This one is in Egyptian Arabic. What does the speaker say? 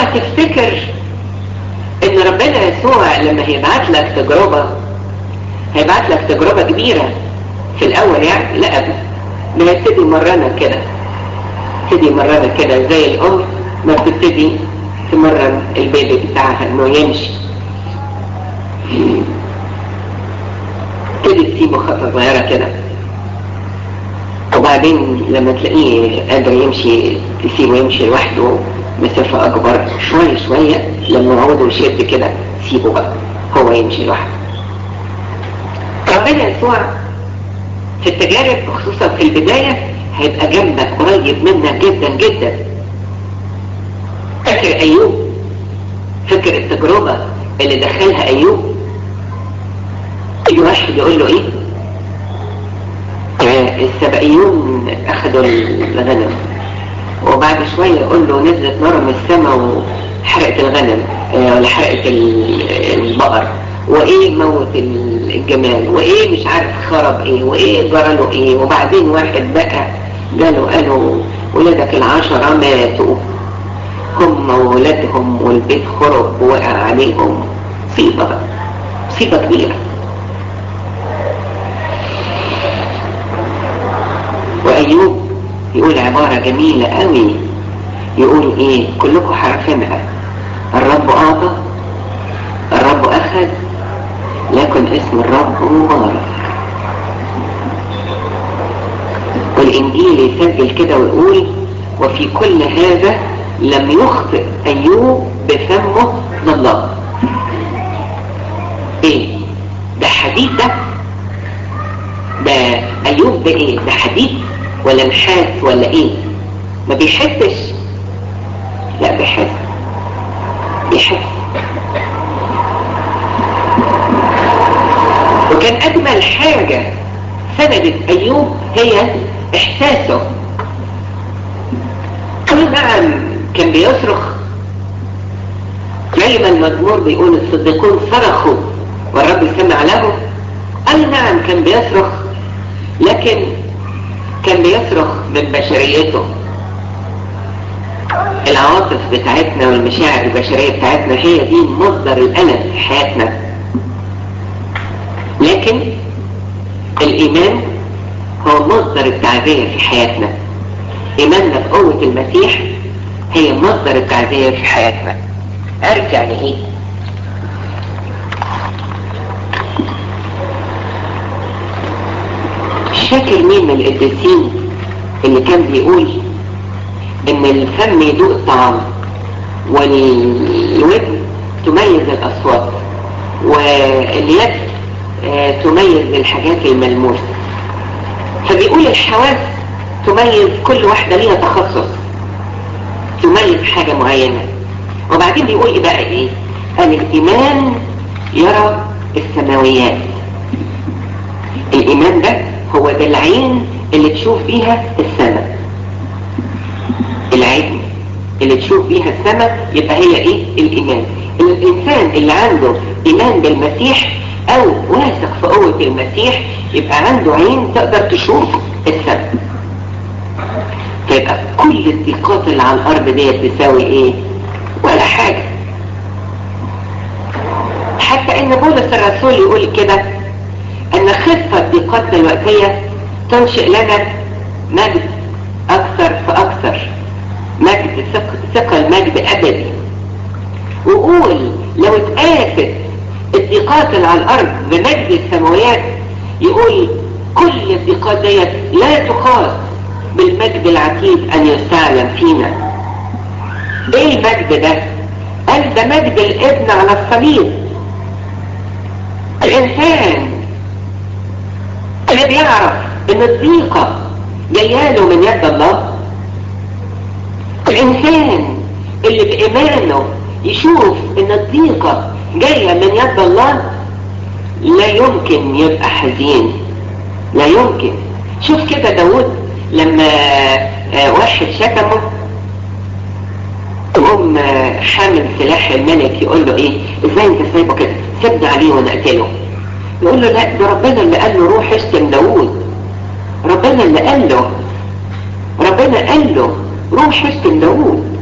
اوعى تفتكر ان ربنا يسوع لما هيبعت لك تجربة هيبعت لك تجربة كبيرة في الاول يعني لا ابدا ما يبتدي مرنا كده يبتدي مرنا كده زي الام ما بتبتدي تمرن البيبي بتاعها انه يمشي تبتدي تسيبه خطوة صغيرة كده وبعدين لما تلاقيه قادر يمشي تسيبه يمشي لوحده مسافة أكبر شوية شوية لما عوده يشد كده سيبه بقى هو يمشي لوحده ربنا يسوع في التجارب خصوصا في البداية هيبقى جنبك قريب منك جدا جدا فاكر أيوب فاكر التجربة اللي دخلها أيوب يجي واحد يقول له إيه آه السبائيون أخذوا الغنم وبعد شوية يقول له نزلت نار من السماء وحرقت الغنم ولا حرقت البقر وايه موت الجمال وايه مش عارف خرب ايه وايه جرى ايه وبعدين واحد بقى جاله قالوا ولادك العشرة ماتوا هم وولادهم والبيت خرب وقع عليهم مصيبة مصيبة كبيرة وأيوب يقول عبارة جميلة قوي يقول ايه كلكم حرفينها الرب اعطى الرب اخذ لكن اسم الرب مبارك والانجيل يسجل كده ويقول وفي كل هذا لم يخطئ ايوب بفمه لله ايه ده حديد ده ده ايوب ده ايه ده حديد ولا نحاس ولا ايه ما بيحسش لا بيحس بيحس وكان اجمل حاجة سندت ايوب هي احساسه كل نعم كان بيصرخ زي ما المزمور بيقول الصديقون صرخوا والرب سمع لهم قال نعم كان بيصرخ لكن كان بيصرخ من بشريته العواطف بتاعتنا والمشاعر البشرية بتاعتنا هي دي مصدر الألم في حياتنا لكن الإيمان هو مصدر التعزية في حياتنا إيماننا بقوة المسيح هي مصدر التعزية في حياتنا أرجع لإيه؟ مش فاكر مين من القديسين اللي كان بيقول ان الفم يدوق الطعام والودن تميز الاصوات واليد تميز الحاجات الملموسة فبيقول الحواس تميز كل واحدة ليها تخصص تميز حاجة معينة وبعدين بيقول ايه بقى ايه قال الايمان يرى السماويات الايمان ده هو ده العين اللي تشوف بيها السماء العين اللي تشوف بيها السماء يبقى هي ايه الايمان الانسان اللي عنده ايمان بالمسيح او واثق في قوة المسيح يبقى عنده عين تقدر تشوف السماء فيبقى كل الضيقات اللي على الارض دي تساوي ايه ولا حاجة حتى ان بولس الرسول يقول كده ان خفة ضيقاتنا الوقتية تنشئ لنا مجد اكثر فاكثر مجد ثقل مجد ابدي وقول لو اتقاست الضيقات اللي على الارض بمجد السماويات يقول كل الضيقات ديت لا تقاس بالمجد العتيد ان يستعلم فينا ايه المجد ده قال ده مجد الابن على الصليب الانسان اللي بيعرف ان الضيقة جاياله من يد الله الانسان اللي بايمانه يشوف ان الضيقة جاية من يد الله لا يمكن يبقى حزين لا يمكن شوف كده داود لما واحد شتمه يقوم حامل سلاح الملك يقول له ايه ازاي انت سايبه كده سيبني عليه ونقتله يقول له لا ده ربنا اللي قال له روح اشتم داوود ربنا اللي قال له ربنا قال له روح اشتم داوود